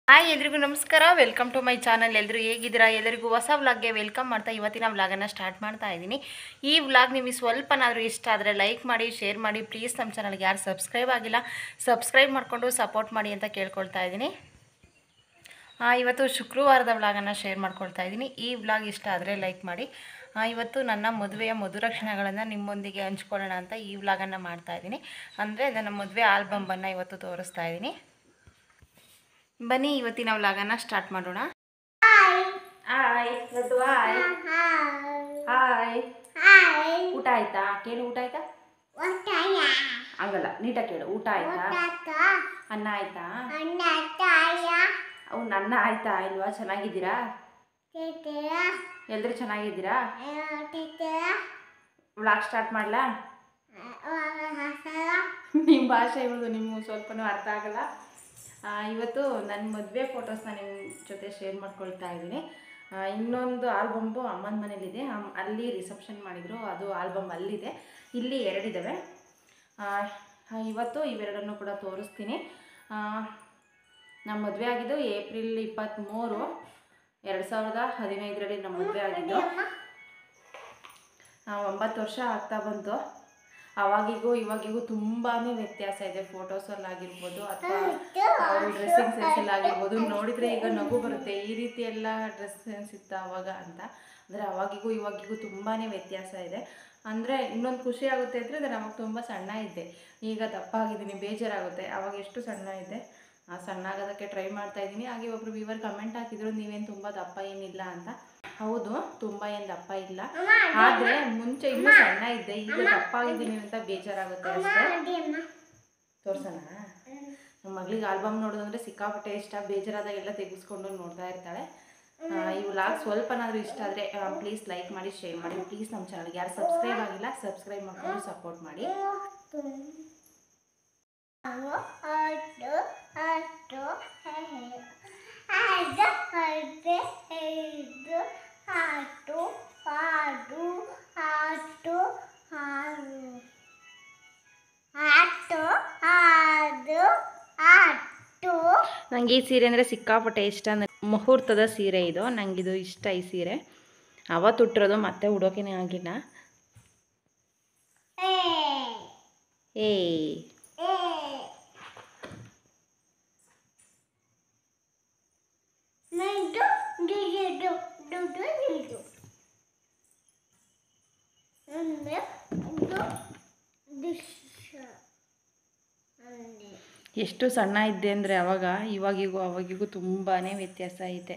hi ಎಲ್ರಿಗೂ ನಮಸ್ಕಾರ welcome to my channel ಎಲ್ಲರೂ ಹೇಗಿದ್ದೀರಾ ಎಲ್ಲರಿಗೂ ಹೊಸ ವ್ಲಾಗ್ಗೆ ವೆಲ್ಕಮ್ ಮಾಡ್ತಾ ಇವತ್ತಿನ ವ್ಲಾಗನ್ನು ಸ್ಟಾರ್ಟ್ ಮಾಡ್ತಾ ಇದ್ದೀನಿ ಈ ವ್ಲಾಗ್ ನಿಮಗೆ ಸ್ವಲ್ಪನಾದರೂ ಇಷ್ಟ ಆದರೆ ಲೈಕ್ ಮಾಡಿ ಶೇರ್ ಮಾಡಿ ಪ್ಲೀಸ್ ನಮ್ಮ ಚಾನಲ್ಗೆ ಯಾರು ಸಬ್ಸ್ಕ್ರೈಬ್ ಆಗಿಲ್ಲ ಸಬ್ಸ್ಕ್ರೈಬ್ ಮಾಡಿಕೊಂಡು ಸಪೋರ್ಟ್ ಮಾಡಿ ಅಂತ ಕೇಳ್ಕೊಳ್ತಾ ಇದ್ದೀನಿ ಆ, ಇವತ್ತು ಶುಕ್ರವಾರದ ವ್ಲಾಗನ್ನು ಶೇರ್ ಮಾಡ್ಕೊಳ್ತಾ ಇದ್ದೀನಿ ಈ ವ್ಲಾಗ್ ಇಷ್ಟ ಆದರೆ ಲೈಕ್ ಮಾಡಿ ಆ, ಇವತ್ತು ನನ್ನ ಮದುವೆಯ ಮಧುರ ಕ್ಷಣಗಳನ್ನು ನಿಮ್ಮೊಂದಿಗೆ ಹಂಚ್ಕೊಳ್ಳೋಣ ಅಂತ ಈ ವ್ಲಾಗನ್ನು ಮಾಡ್ತಾ ಇದ್ದೀನಿ ಅಂದರೆ ನನ್ನ ಮದುವೆ ಆಲ್ಬಮನ್ನು ಇವತ್ತು ತೋರಿಸ್ತಾ ಇದ್ದೀನಿ ಬನ್ನಿ ಇವತ್ತಿನ ವ್ಲಾಗನ್ನು ಸ್ಟಾರ್ಟ್ ಮಾಡೋಣ ಹಾಯ್ ಲಡ್ಡು ಹಾಯ್ ಹಾಯ್ ಊಟ ಆಯ್ತಾ ಕೇಳು ಊಟ ಆಯ್ತಾ ಹಂಗಲ್ಲ ನೀಟಾಗಿ ಕೇಳು ಊಟ ಆಯ್ತಾ ಅನ್ನ ಆಯ್ತಾ ಅವ್ನು ಅನ್ನ ಆಯ್ತಾ ಇಲ್ವಾ ಚೆನ್ನಾಗಿದ್ದೀರಾ ಎಲ್ಲರೂ ಚೆನ್ನಾಗಿದ್ದೀರಾ ವ್ಲಾಗ್ ಸ್ಟಾರ್ಟ್ ಮಾಡಲಾ ನಿಮ್ಮ ಭಾಷೆ ಇರೋದು ನಿಮ್ಗೆ ಸ್ವಲ್ಪನೂ ಅರ್ಥ ಆಗಲ್ಲ ಆ, ಇವತ್ತು ನನ್ನ ಮದುವೆ ಫೋಟೋಸ್ನ ನಿಮ್ಮ ಜೊತೆ ಶೇರ್ ಮಾಡ್ಕೊಳ್ತಾ ಇದ್ದೀನಿ ಆ, ಇನ್ನೊಂದು ಆಲ್ಬಂಬು ಅಮ್ಮನ ಮನೇಲಿದೆ ಅಮ್- ಅಲ್ಲಿ ರಿಸೆಪ್ಷನ್ ಮಾಡಿದರು ಅದು ಆಲ್ಬಮ್ ಅಲ್ಲಿದೆ ಇಲ್ಲಿ ಎರಡಿದ್ದಾವೆ ಆ, ಆ, ಇವತ್ತು ಇವೆರಡನ್ನು ಕೂಡ ತೋರಿಸ್ತೀನಿ ಆ, ನಮ್ಮ ಮದುವೆ ಆಗಿದ್ದು ಏಪ್ರಿಲ್ ಇಪ್ಪತ್ತ್ಮೂರು ಎರಡು ಸಾವಿರದ ಹದಿನೈದರಲ್ಲಿ ನಮ್ಮ ಮದುವೆ ಆಗಿದ್ದು ಆ, ಒಂಬತ್ತು ವರ್ಷ ಆಗ್ತಾ ಬಂತು ಅವಾಗಿಗೂ ಇವಾಗಿಗೂ ತುಂಬಾ ವ್ಯತ್ಯಾಸ ಇದೆ ಫೋಟೋಸಲ್ಲಾಗಿರ್ಬೋದು ಅಥವಾ ಅವ್ರ ಡ್ರೆಸ್ಸಿಂಗ್ ಸೆನ್ಸಲ್ಲಿ ಆಗಿರ್ಬೋದು ನೋಡಿದರೆ ಈಗ ನಗು ಬರುತ್ತೆ ಈ ರೀತಿ ಎಲ್ಲ ಡ್ರೆಸ್ ಸೆನ್ಸ್ ಇತ್ತು ಅವಾಗ ಅಂತ ಅಂದರೆ ಅವಾಗಿಗೂ ಇವಾಗಿಗೂ ತುಂಬಾ ವ್ಯತ್ಯಾಸ ಇದೆ ಅಂದರೆ ಇನ್ನೊಂದು ಖುಷಿ ಆಗುತ್ತೆ ಅಂದರೆ ನಾನು ಅವಾಗ ತುಂಬ ಸಣ್ಣ ಇದ್ದೆ ಈಗ ದಪ್ಪ ಆಗಿದ್ದೀನಿ ಬೇಜಾರಾಗುತ್ತೆ ಅವಾಗ ಎಷ್ಟು ಸಣ್ಣ ಇದ್ದೆ ಆ ಸಣ್ಣ ಆಗೋದಕ್ಕೆ ಟ್ರೈ ಮಾಡ್ತಾ ಇದ್ದೀನಿ ಹಾಗೆ ಒಬ್ರು ವಿವರ್ ಕಮೆಂಟ್ ಹಾಕಿದ್ರು ನೀವೇನು ತುಂಬ ದಪ್ಪ ಏನಿಲ್ಲ ಅಂತ ಹೌದು ತುಂಬ ಏನು ದಪ್ಪ ಇಲ್ಲ ಆದರೆ ಮುಂಚೆ ಇನ್ನೂ ಸಣ್ಣ ಇದ್ದೆ ಈಗ ದಪ್ಪ ಆಗಿದ್ದೀನಿ ಅಂತ ಬೇಜಾರಾಗುತ್ತೆ ಅಷ್ಟೇ ತೋರ್ಸೋಣ ನಮ್ಮ ಮಗಳಿಗೆ ಆಲ್ಬಮ್ ನೋಡೋದಂದ್ರೆ ಸಿಕ್ಕಾಪಟ್ಟೆ ಇಷ್ಟ ಬೇಜಾರಾದಾಗೆಲ್ಲ ತೆಗೆಸ್ಕೊಂಡು ನೋಡ್ತಾ ಇರ್ತಾಳೆ ಆ, ಈ ವ್ಲಾಗ್ ಸ್ವಲ್ಪನಾದರೂ ಇಷ್ಟ ಆದರೆ ಪ್ಲೀಸ್ ಲೈಕ್ ಮಾಡಿ ಶೇರ್ ಮಾಡಿ ಪ್ಲೀಸ್ ನಮ್ಮ ಚಾನಲ್ಗೆ ಯಾರು ಸಬ್ಸ್ಕ್ರೈಬ್ ಆಗಿಲ್ಲ ಸಬ್ಸ್ಕ್ರೈಬ್ ಮಾಡ್ಕೊಂಡು ಸಪೋರ್ಟ್ ಮಾಡಿ ನನಗೆ ಈ ಸೀರೆ ಅಂದರೆ ಸಿಕ್ಕಾಪಟ್ಟೆ ಇಷ್ಟ ಅಂದರೆ ಮುಹೂರ್ತದ ಸೀರೆ ಇದು ನನಗಿದು ಇಷ್ಟ ಈ ಸೀರೆ ಅವತ್ತು ಉಟ್ಟಿರೋದು ಮತ್ತೆ ಉಡೋಕೆನೇ ಆಗಿಲ್ಲ ಏ ಎಷ್ಟು ಸಣ್ಣ ಇದ್ದೆ ಅಂದರೆ ಅವಾಗ ಇವಾಗಿಗೂ ಅವಾಗಿಗೂ ತುಂಬಾ ವ್ಯತ್ಯಾಸ ಐತೆ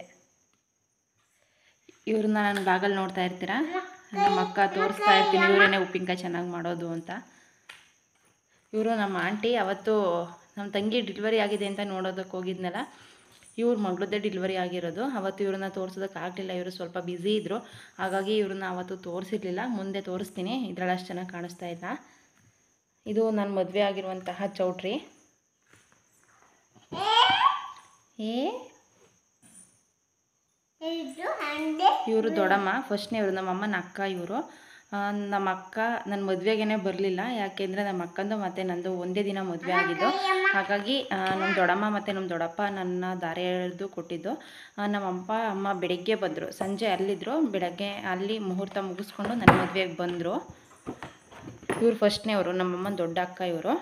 ಇವ್ರನ್ನ ನಾನು ಬಾಗಲ್ ನೋಡ್ತಾ ಇರ್ತೀರಾ ನಮ್ಮ ಅಕ್ಕ ತೋರಿಸ್ತಾ ಇರ್ತೀನಿ ಇವರೇನೆ ಉಪ್ಪಿನಕಾಯಿ ಚೆನ್ನಾಗಿ ಮಾಡೋದು ಅಂತ ಇವರು ನಮ್ಮ ಆಂಟಿ ಅವತ್ತು ನಮ್ಮ ತಂಗಿ ಡಿಲಿವರಿ ಆಗಿದೆ ಅಂತ ನೋಡೋದಕ್ಕೆ ಹೋಗಿದ್ನಲ್ಲ ಇವ್ರ ಮಗಳದ್ದೇ ಡಿಲಿವರಿ ಆಗಿರೋದು ಅವತ್ತು ಇವ್ರನ್ನ ತೋರಿಸೋದಕ್ಕೆ ಆಗಲಿಲ್ಲ ಇವರು ಸ್ವಲ್ಪ ಬ್ಯುಸಿ ಇದ್ದರು ಹಾಗಾಗಿ ಇವ್ರನ್ನ ಅವತ್ತು ತೋರಿಸಿರ್ಲಿಲ್ಲ ಮುಂದೆ ತೋರಿಸ್ತೀನಿ ಇದ್ರಲ್ಲಿ ಅಷ್ಟು ಚೆನ್ನಾಗಿ ಕಾಣಿಸ್ತಾ ಇಲ್ಲ ಇದು ನನ್ನ ಮದುವೆ ಆಗಿರುವಂತಹ ಚೌಟ್ರಿ ಏ ಇವರು ದೊಡ್ಡಮ್ಮ ಫಸ್ಟ್ನೇ ಇವರು ನಮ್ಮ ಅಮ್ಮನ ಅಕ್ಕ ಇವರು ನಮ್ಮ ಅಕ್ಕ ನನ್ನ ಮದುವೆಗೇ ಬರಲಿಲ್ಲ ಯಾಕೆಂದರೆ ನಮ್ಮ ಅಕ್ಕಂದು ಮತ್ತು ನಂದು ಒಂದೇ ದಿನ ಮದುವೆ ಆಗಿದ್ದು ಹಾಗಾಗಿ ಆ, ನಮ್ಮ ದೊಡ್ಡಮ್ಮ ಮತ್ತು ನಮ್ಮ ದೊಡ್ಡಪ್ಪ ನನ್ನ ದಾರಿ ಎಳೆದು ಕೊಟ್ಟಿದ್ದು ಆ, ನಮ್ಮ ಅಪ್ಪ ಅಮ್ಮ ಬೆಳಗ್ಗೆ ಬಂದರು ಸಂಜೆ ಅಲ್ಲಿದ್ದರು ಬೆಳಗ್ಗೆ ಅಲ್ಲಿ ಮುಹೂರ್ತ ಮುಗಿಸ್ಕೊಂಡು ನನ್ನ ಮದುವೆಗೆ ಬಂದರು ಇವ್ರು ಫಸ್ಟ್ನೇವರು ನಮ್ಮಮ್ಮನ ದೊಡ್ಡ ಅಕ್ಕ ಇವರು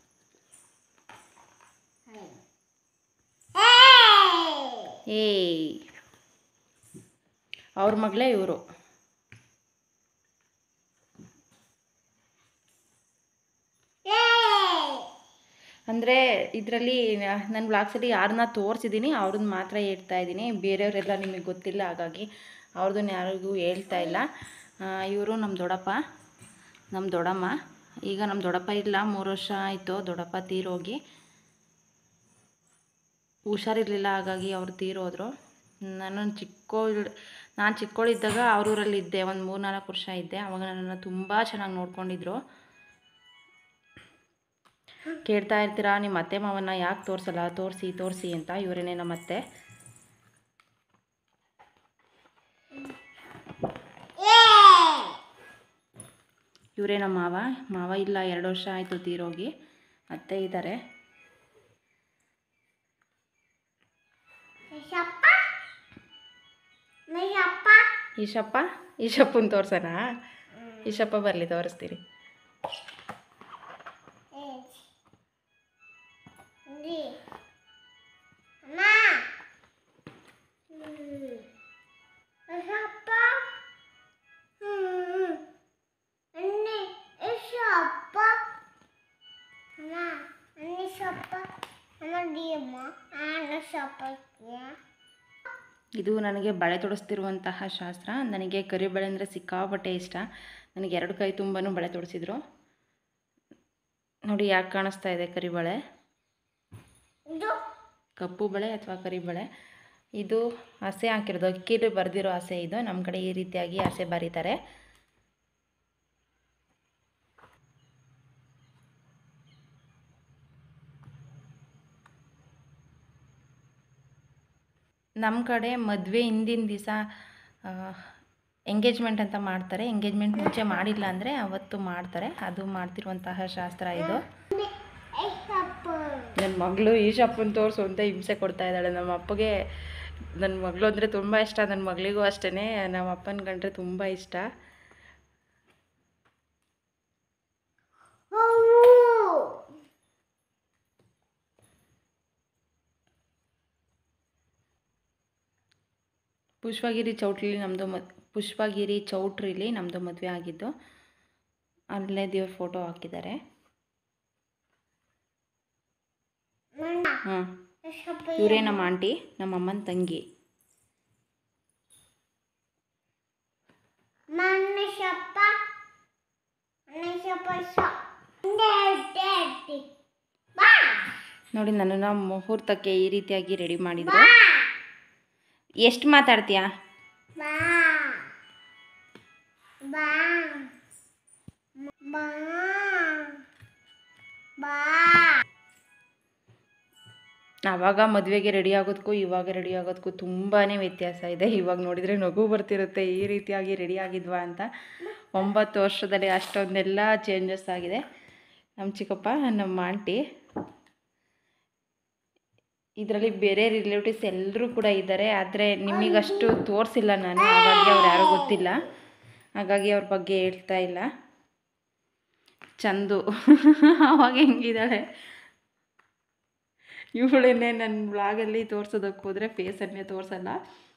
ಏ ಅವ್ರ ಮಗಳೇ ಇವರು ಅಂದರೆ ಇದರಲ್ಲಿ ನನ್ನ ಬ್ಲಾಗ್ಸಲ್ಲಿ ಯಾರನ್ನ ತೋರಿಸಿದ್ದೀನಿ ಅವ್ರನ್ನ ಮಾತ್ರ ಹೇಳ್ತಾ ಇದ್ದೀನಿ ಬೇರೆಯವರೆಲ್ಲ ನಿಮಗೆ ಗೊತ್ತಿಲ್ಲ ಹಾಗಾಗಿ ಅವ್ರದ್ದನ್ನ ಯಾರಿಗೂ ಹೇಳ್ತಾ ಇಲ್ಲ ಇವರು ನಮ್ಮ ದೊಡ್ಡಪ್ಪ ನಮ್ಮ ದೊಡ್ಡಮ್ಮ ಈಗ ನಮ್ಮ ದೊಡ್ಡಪ್ಪ ಇಲ್ಲ ಮೂರು ವರ್ಷ ಆಯಿತು ದೊಡ್ಡಪ್ಪ ತೀರೋಗಿ ಹುಷಾರಿರಲಿಲ್ಲ ಹಾಗಾಗಿ ಅವ್ರು ತೀರೋದ್ರು ನಾನು ಚಿಕ್ಕೋಳ್ ನಾನು ಚಿಕ್ಕವಳಿದ್ದಾಗ ಅವ್ರ ಊರಲ್ಲಿ ಇದ್ದೆ ಒಂದು ಮೂರು ನಾಲ್ಕು ವರ್ಷ ಇದ್ದೆ ಅವಾಗ ನನ್ನನ್ನು ತುಂಬ ಚೆನ್ನಾಗಿ ನೋಡ್ಕೊಂಡಿದ್ರು ಕೇಳ್ತಾ ಇರ್ತೀರಾ ನಿಮ್ಮ ಅತ್ತೆ ಮಾವನ್ನ ಯಾಕೆ ತೋರಿಸಲ್ಲ ತೋರಿಸಿ ತೋರಿಸಿ ಅಂತ ಇವರೇನೇ ನಮ್ಮ ಅತ್ತೆ ಇವರೇ ನಮ್ಮ ಮಾವ ಮಾವ ಇಲ್ಲ ಎರಡು ವರ್ಷ ಆಯಿತು ತೀರೋಗಿ ಅತ್ತೆ ಇದ್ದಾರೆ ಈಶಪ್ಪ ಈಶಪ್ಪನ ತೋರ್ಸೋಣ ಈಶಪ್ಪ ಬರಲಿ ತೋರಿಸ್ತೀರಿ ಇದು ನನಗೆ ಬಳೆ ತೊಡಿಸ್ತಿರುವಂತಹ ಶಾಸ್ತ್ರ ನನಗೆ ಕರಿಬಳೆ ಅಂದರೆ ಸಿಕ್ಕಾಪಟ್ಟೆ ಇಷ್ಟ ನನಗೆ ಎರಡು ಕೈ ತುಂಬಾ ಬಳೆ ತೊಡಿಸಿದ್ರು ನೋಡಿ ಯಾಕೆ ಕಾಣಿಸ್ತಾ ಇದೆ ಕರಿಬಳೆ ಕಪ್ಪು ಬಳೆ ಅಥವಾ ಕರಿಬಳೆ ಇದು ಹಸೆ ಹಾಕಿರೋದು ಅಕ್ಕಿಲಿ ಬರೆದಿರೋ ಹಸೆ ಇದು ನಮ್ಮ ಕಡೆ ಈ ರೀತಿಯಾಗಿ ಹಸೆ ಬರೀತಾರೆ ನಮ್ಮ ಕಡೆ ಮದುವೆ ಹಿಂದಿನ ದಿವಸ ಎಂಗೇಜ್ಮೆಂಟ್ ಅಂತ ಮಾಡ್ತಾರೆ ಎಂಗೇಜ್ಮೆಂಟ್ ಮುಂಚೆ ಮಾಡಿಲ್ಲ ಅಂದರೆ ಅವತ್ತು ಮಾಡ್ತಾರೆ ಅದು ಮಾಡ್ತಿರುವಂತಹ ಶಾಸ್ತ್ರ ಇದು ನನ್ನ ಮಗಳು ಈಶಪ್ಪನ ತೋರಿಸು ಅಂತ ಹಿಂಸೆ ಕೊಡ್ತಾ ಇದ್ದಾಳೆ ನಮ್ಮ ಅಪ್ಪಗೆ ನನ್ನ ಮಗಳು ಅಂದರೆ ತುಂಬ ಇಷ್ಟ ನನ್ನ ಮಗಳಿಗೂ ಅಷ್ಟೇ ನಮ್ಮ ಅಪ್ಪನ ಕಂಡ್ರೆ ತುಂಬ ಇಷ್ಟ ಪುಷ್ಪಗಿರಿ ಚೌಟ್ರಿಲಿ ನಮ್ಮದು ಮದ್ ಪುಷ್ಪಗಿರಿ ಚೌಟ್ರಿಲಿ ನಮ್ಮದು ಮದುವೆ ಆಗಿದ್ದು ಅಲ್ಲೇ ದೇವ್ರ ಫೋಟೋ ಹಾಕಿದ್ದಾರೆ ಹಾಂ ಇವರೇ ನಮ್ಮ ಆಂಟಿ ನಮ್ಮ ಅಮ್ಮನ ತಂಗಿ ನೋಡಿ ನನ್ನನ್ನು ಮುಹೂರ್ತಕ್ಕೆ ಈ ರೀತಿಯಾಗಿ ರೆಡಿ ಮಾಡಿದ್ರು ಎಷ್ಟು ಮಾತಾಡ್ತೀಯಾ ಆವಾಗ ಮದುವೆಗೆ ರೆಡಿ ಆಗೋದಕ್ಕೂ ಇವಾಗ ರೆಡಿ ಆಗೋದಕ್ಕೂ ತುಂಬಾ ವ್ಯತ್ಯಾಸ ಇದೆ ಇವಾಗ ನೋಡಿದರೆ ನಗು ಬರ್ತಿರುತ್ತೆ ಈ ರೀತಿಯಾಗಿ ರೆಡಿ ಆಗಿದ್ವಾ ಅಂತ ಒಂಬತ್ತು ವರ್ಷದಲ್ಲಿ ಅಷ್ಟೊಂದೆಲ್ಲ ಚೇಂಜಸ್ ಆಗಿದೆ ನಮ್ಮ ಚಿಕ್ಕಪ್ಪ ನಮ್ಮ ಆಂಟಿ ಇದರಲ್ಲಿ ಬೇರೆ ರಿಲೇಟಿವ್ಸ್ ಎಲ್ಲರೂ ಕೂಡ ಇದ್ದಾರೆ ಆದರೆ ನಿಮಗಷ್ಟು ತೋರಿಸಿಲ್ಲ ನಾನು ಹಾಗಾಗಿ ಅವ್ರು ಯಾರೂ ಗೊತ್ತಿಲ್ಲ ಹಾಗಾಗಿ ಅವ್ರ ಬಗ್ಗೆ ಹೇಳ್ತಾ ಇಲ್ಲ ಚಂದು ಅವಾಗ ಹೆಂಗಿದ್ದಾಳೆ ಇವಳನ್ನೇ ನನ್ನ ಬ್ಲಾಗಲ್ಲಿ ತೋರ್ಸೋದಕ್ಕೆ ಹೋದರೆ ಫೇಸನ್ನೇ ತೋರಿಸಲ್ಲ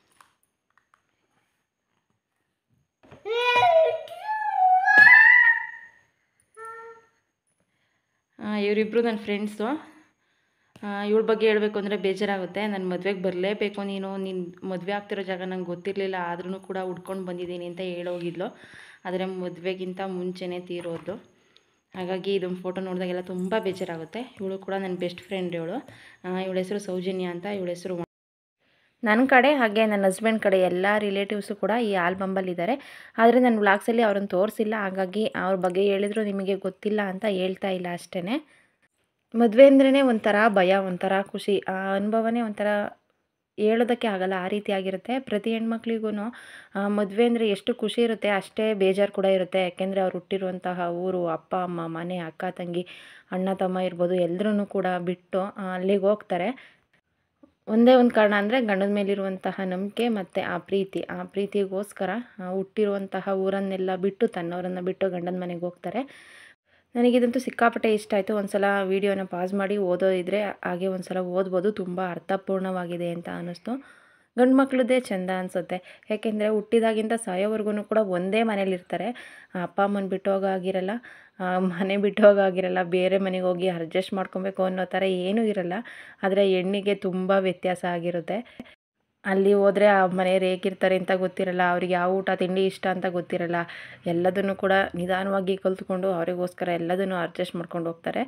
ಇವರಿಬ್ಬರು ನನ್ನ ಫ್ರೆಂಡ್ಸು ಇವಳ ಬಗ್ಗೆ ಹೇಳಬೇಕು ಅಂದರೆ ಬೇಜಾರಾಗುತ್ತೆ ನನ್ನ ಮದುವೆಗೆ ಬರಲೇಬೇಕು ನೀನು ನಿನ್ನ ಮದುವೆ ಆಗ್ತಿರೋ ಜಾಗ ನಂಗೆ ಗೊತ್ತಿರಲಿಲ್ಲ ಆದ್ರೂ ಕೂಡ ಹುಡ್ಕೊಂಡು ಬಂದಿದ್ದೀನಿ ಅಂತ ಹೇಳೋಗಿದ್ಲು ಆದರೆ ಮದುವೆಗಿಂತ ಮುಂಚೆನೇ ತೀರೋದು ಹಾಗಾಗಿ ಇದೊಂದು ಫೋಟೋ ನೋಡಿದಾಗೆಲ್ಲ ತುಂಬ ಬೇಜಾರಾಗುತ್ತೆ ಇವಳು ಕೂಡ ನನ್ನ ಬೆಸ್ಟ್ ಫ್ರೆಂಡ್ ಇವಳು ಇವಳ ಹೆಸರು ಸೌಜನ್ಯ ಅಂತ ಇವಳ ಹೆಸರು ನನ್ನ ಕಡೆ ಹಾಗೆ ನನ್ನ ಹಸ್ಬೆಂಡ್ ಕಡೆ ಎಲ್ಲ ರಿಲೇಟಿವ್ಸು ಕೂಡ ಈ ಆಲ್ಬಂಬಲ್ಲಿದ್ದಾರೆ ಆದರೆ ನನ್ನ ವ್ಲಾಗ್ಸಲ್ಲಿ ಅವ್ರನ್ನ ತೋರಿಸಿಲ್ಲ ಹಾಗಾಗಿ ಅವ್ರ ಬಗ್ಗೆ ಹೇಳಿದ್ರು ನಿಮಗೆ ಗೊತ್ತಿಲ್ಲ ಅಂತ ಹೇಳ್ತಾ ಇಲ್ಲ ಅಷ್ಟೇ ಮದುವೆ ಅಂದ್ರೇ ಒಂಥರ ಭಯ ಒಂಥರ ಖುಷಿ ಆ ಅನುಭವನೇ ಒಂಥರ ಹೇಳೋದಕ್ಕೆ ಆಗಲ್ಲ ಆ ರೀತಿ ಆಗಿರುತ್ತೆ ಪ್ರತಿ ಹೆಣ್ಮಕ್ಳಿಗೂ ಮದುವೆ ಅಂದರೆ ಎಷ್ಟು ಖುಷಿ ಇರುತ್ತೆ ಅಷ್ಟೇ ಬೇಜಾರು ಕೂಡ ಇರುತ್ತೆ ಯಾಕೆಂದರೆ ಅವ್ರು ಹುಟ್ಟಿರುವಂತಹ ಊರು ಅಪ್ಪ ಅಮ್ಮ ಮನೆ ಅಕ್ಕ ತಂಗಿ ಅಣ್ಣ ತಮ್ಮ ಇರ್ಬೋದು ಎಲ್ಲರೂ ಕೂಡ ಬಿಟ್ಟು ಅಲ್ಲಿಗೆ ಹೋಗ್ತಾರೆ ಒಂದೇ ಒಂದು ಕಾರಣ ಅಂದರೆ ಗಂಡನ ಮೇಲಿರುವಂತಹ ನಂಬಿಕೆ ಮತ್ತು ಆ ಪ್ರೀತಿ ಆ ಪ್ರೀತಿಗೋಸ್ಕರ ಹುಟ್ಟಿರುವಂತಹ ಊರನ್ನೆಲ್ಲ ಬಿಟ್ಟು ತನ್ನವರನ್ನು ಬಿಟ್ಟು ಗಂಡನ ಮನೆಗೆ ಹೋಗ್ತಾರೆ ನನಗಿದಂತೂ ಸಿಕ್ಕಾಪಟ್ಟೆ ಇಷ್ಟ ಆಯಿತು ಒಂದು ಸಲ ವೀಡಿಯೋನ ಪಾಸ್ ಮಾಡಿ ಓದೋದಿದ್ರೆ ಹಾಗೆ ಒಂದು ಸಲ ಓದ್ಬೋದು ತುಂಬ ಅರ್ಥಪೂರ್ಣವಾಗಿದೆ ಅಂತ ಅನ್ನಿಸ್ತು ಗಂಡು ಮಕ್ಳದ್ದೇ ಚೆಂದ ಅನಿಸುತ್ತೆ ಯಾಕೆಂದರೆ ಹುಟ್ಟಿದಾಗಿಂದ ಸಾಯೋವರೆಗೂ ಕೂಡ ಒಂದೇ ಮನೇಲಿರ್ತಾರೆ ಅಪ್ಪ ಅಮ್ಮನ ಬಿಟ್ಟು ಹೋಗಾಗಿರಲ್ಲ ಮನೆ ಬಿಟ್ಟು ಹೋಗಾಗಿರಲ್ಲ ಬೇರೆ ಮನೆಗೆ ಹೋಗಿ ಅಡ್ಜಸ್ಟ್ ಮಾಡ್ಕೊಬೇಕು ಅನ್ನೋ ಥರ ಏನೂ ಇರಲ್ಲ ಆದರೆ ಹೆಣ್ಣಿಗೆ ತುಂಬ ವ್ಯತ್ಯಾಸ ಆಗಿರುತ್ತೆ ಅಲ್ಲಿ ಹೋದರೆ ಆ ಮನೆಯವ್ರು ಹೇಗಿರ್ತಾರೆ ಅಂತ ಗೊತ್ತಿರಲ್ಲ ಅವ್ರಿಗೆ ಯಾವ ಊಟ ತಿಂಡಿ ಇಷ್ಟ ಅಂತ ಗೊತ್ತಿರಲ್ಲ ಎಲ್ಲದನ್ನು ಕೂಡ ನಿಧಾನವಾಗಿ ಕಲಿತ್ಕೊಂಡು ಅವರಿಗೋಸ್ಕರ ಎಲ್ಲದನ್ನು ಅಡ್ಜಸ್ಟ್ ಮಾಡ್ಕೊಂಡು ಹೋಗ್ತಾರೆ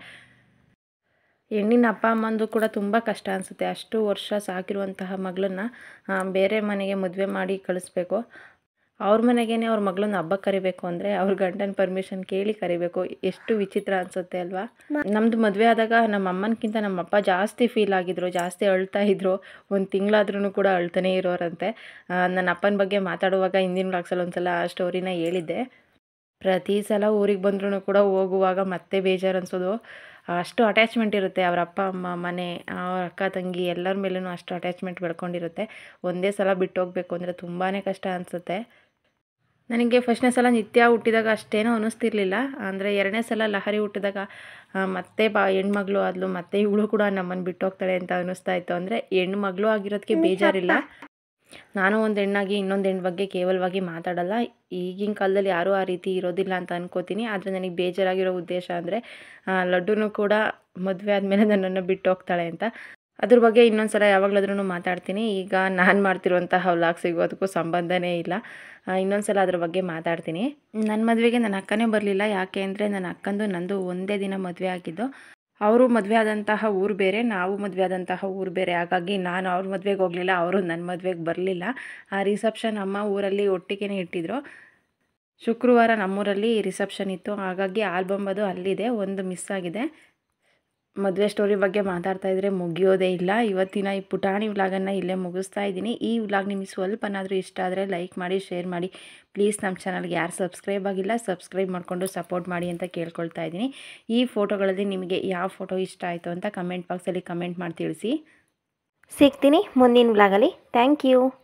ಹೆಣ್ಣಿನ ಅಪ್ಪ ಅಮ್ಮಂದು ಕೂಡ ತುಂಬ ಕಷ್ಟ ಅನಿಸುತ್ತೆ ಅಷ್ಟು ವರ್ಷ ಸಾಕಿರುವಂತಹ ಮಗಳನ್ನ ಬೇರೆ ಮನೆಗೆ ಮದುವೆ ಮಾಡಿ ಕಳಿಸ್ಬೇಕು ಅವ್ರ ಮನೆಗೇ ಅವ್ರ ಮಗಳನ್ನ ಹಬ್ಬಕ್ಕೆ ಕರಿಬೇಕು ಅಂದರೆ ಅವ್ರ ಗಂಡನ ಪರ್ಮಿಷನ್ ಕೇಳಿ ಕರಿಬೇಕು ಎಷ್ಟು ವಿಚಿತ್ರ ಅನಿಸುತ್ತೆ ಅಲ್ವಾ ನಮ್ಮದು ಮದುವೆ ಆದಾಗ ನಮ್ಮ ಅಮ್ಮನಕ್ಕಿಂತ ನಮ್ಮ ಅಪ್ಪ ಜಾಸ್ತಿ ಫೀಲ್ ಆಗಿದ್ರು ಜಾಸ್ತಿ ಅಳ್ತಾ ಇದ್ರು ಒಂದು ತಿಂಗಳಾದ್ರೂ ಕೂಡ ಅಳ್ತಾನೆ ಇರೋರಂತೆ ನನ್ನ ಅಪ್ಪನ ಬಗ್ಗೆ ಮಾತಾಡುವಾಗ ಹಿಂದಿನ ಬ್ಲಾಗ್ಸಲ್ಲಿ ಒಂದು ಸಲ ಆ ಸ್ಟೋರಿನ ಹೇಳಿದ್ದೆ ಪ್ರತಿ ಸಲ ಊರಿಗೆ ಬಂದ್ರೂ ಕೂಡ ಹೋಗುವಾಗ ಮತ್ತೆ ಬೇಜಾರು ಅನಿಸೋದು ಅಷ್ಟು ಅಟ್ಯಾಚ್ಮೆಂಟ್ ಇರುತ್ತೆ ಅವ್ರ ಅಪ್ಪ ಅಮ್ಮ ಮನೆ ಅವ್ರ ಅಕ್ಕ ತಂಗಿ ಎಲ್ಲರ ಮೇಲೂ ಅಷ್ಟು ಅಟ್ಯಾಚ್ಮೆಂಟ್ ಬೆಳ್ಕೊಂಡಿರುತ್ತೆ ಒಂದೇ ಸಲ ಬಿಟ್ಟು ಹೋಗಬೇಕು ಅಂದರೆ ತುಂಬಾ ಕಷ್ಟ ಅನಿಸುತ್ತೆ ನನಗೆ ಫಸ್ಟ್ನೇ ಸಲ ನಿತ್ಯ ಹುಟ್ಟಿದಾಗ ಅಷ್ಟೇನೂ ಅನ್ನಿಸ್ತಿರ್ಲಿಲ್ಲ ಅಂದರೆ ಎರಡನೇ ಸಲ ಲಹರಿ ಹುಟ್ಟಿದಾಗ ಆ, ಮತ್ತೆ ಬಾ ಹೆಣ್ಮಗಳು ಆದ್ಲು ಮತ್ತೆ ಇವಳು ಕೂಡ ನಮ್ಮನ್ನು ಬಿಟ್ಟು ಹೋಗ್ತಾಳೆ ಅಂತ ಅನ್ನಿಸ್ತಾ ಇತ್ತು ಅಂದರೆ ಹೆಣ್ಮಗಳು ಆಗಿರೋದಕ್ಕೆ ಬೇಜಾರಿಲ್ಲ ನಾನು ಒಂದು ಹೆಣ್ಣಾಗಿ ಇನ್ನೊಂದು ಹೆಣ್ಣು ಬಗ್ಗೆ ಕೇವಲವಾಗಿ ಮಾತಾಡಲ್ಲ ಈಗಿನ ಕಾಲದಲ್ಲಿ ಯಾರೂ ಆ ರೀತಿ ಇರೋದಿಲ್ಲ ಅಂತ ಅನ್ಕೋತೀನಿ ಆದರೆ ನನಗೆ ಬೇಜಾರಾಗಿರೋ ಉದ್ದೇಶ ಅಂದರೆ ಲಡ್ಡುನು ಕೂಡ ಮದುವೆ ಆದಮೇಲೆ ನನ್ನನ್ನು ಬಿಟ್ಟು ಹೋಗ್ತಾಳೆ ಅಂತ ಅದ್ರ ಬಗ್ಗೆ ಇನ್ನೊಂದು ಸಲ ಯಾವಾಗಲಾದ್ರೂ ಮಾತಾಡ್ತೀನಿ ಈಗ ನಾನು ಮಾಡ್ತಿರುವಂತಹ ವ್ಲಾಗ್ಸಿಗೂ ಅದಕ್ಕೂ ಸಂಬಂಧನೇ ಇಲ್ಲ ಇನ್ನೊಂದು ಸಲ ಅದ್ರ ಬಗ್ಗೆ ಮಾತಾಡ್ತೀನಿ ನನ್ನ ಮದುವೆಗೆ ನನ್ನ ಅಕ್ಕನೇ ಬರಲಿಲ್ಲ ಯಾಕೆ ಅಂದರೆ ನನ್ನ ಅಕ್ಕಂದು ನಂದು ಒಂದೇ ದಿನ ಮದುವೆ ಆಗಿದ್ದು ಅವರು ಮದುವೆ ಆದಂತಹ ಊರು ಬೇರೆ ನಾವು ಮದುವೆ ಆದಂತಹ ಊರು ಬೇರೆ ಹಾಗಾಗಿ ನಾನು ಅವ್ರ ಮದುವೆಗೆ ಹೋಗಲಿಲ್ಲ ಅವರು ನನ್ನ ಮದುವೆಗೆ ಬರಲಿಲ್ಲ ಆ ರಿಸೆಪ್ಷನ್ ಅಮ್ಮ ಊರಲ್ಲಿ ಒಟ್ಟಿಗೆ ಇಟ್ಟಿದ್ರು ಶುಕ್ರವಾರ ನಮ್ಮೂರಲ್ಲಿ ರಿಸೆಪ್ಷನ್ ಇತ್ತು ಹಾಗಾಗಿ ಆಲ್ಬಮ್ ಅದು ಅಲ್ಲಿದೆ ಒಂದು ಮಿಸ್ ಆಗಿದೆ ಮದುವೆ ಸ್ಟೋರಿ ಬಗ್ಗೆ ಮಾತಾಡ್ತಾ ಇದ್ದರೆ ಮುಗಿಯೋದೇ ಇಲ್ಲ ಇವತ್ತಿನ ಈ ಪುಟಾಣಿ ವ್ಲಾಗನ್ನು ಇಲ್ಲೇ ಮುಗಿಸ್ತಾ ಇದ್ದೀನಿ ಈ ವ್ಲಾಗ್ ನಿಮಗೆ ಸ್ವಲ್ಪನಾದರೂ ಇಷ್ಟ ಆದರೆ ಲೈಕ್ ಮಾಡಿ ಶೇರ್ ಮಾಡಿ ಪ್ಲೀಸ್ ನಮ್ಮ ಚಾನಲ್ಗೆ ಯಾರು ಸಬ್ಸ್ಕ್ರೈಬ್ ಆಗಿಲ್ಲ ಸಬ್ಸ್ಕ್ರೈಬ್ ಮಾಡಿಕೊಂಡು ಸಪೋರ್ಟ್ ಮಾಡಿ ಅಂತ ಕೇಳ್ಕೊಳ್ತಾ ಇದ್ದೀನಿ ಈ ಫೋಟೋಗಳಲ್ಲಿ ನಿಮಗೆ ಯಾವ ಫೋಟೋ ಇಷ್ಟ ಆಯಿತು ಅಂತ ಕಮೆಂಟ್ ಬಾಕ್ಸಲ್ಲಿ ಕಮೆಂಟ್ ಮಾಡಿ ತಿಳಿಸಿ ಸಿಗ್ತೀನಿ ಮುಂದಿನ ವ್ಲಾಗಲ್ಲಿ ಥ್ಯಾಂಕ್ ಯು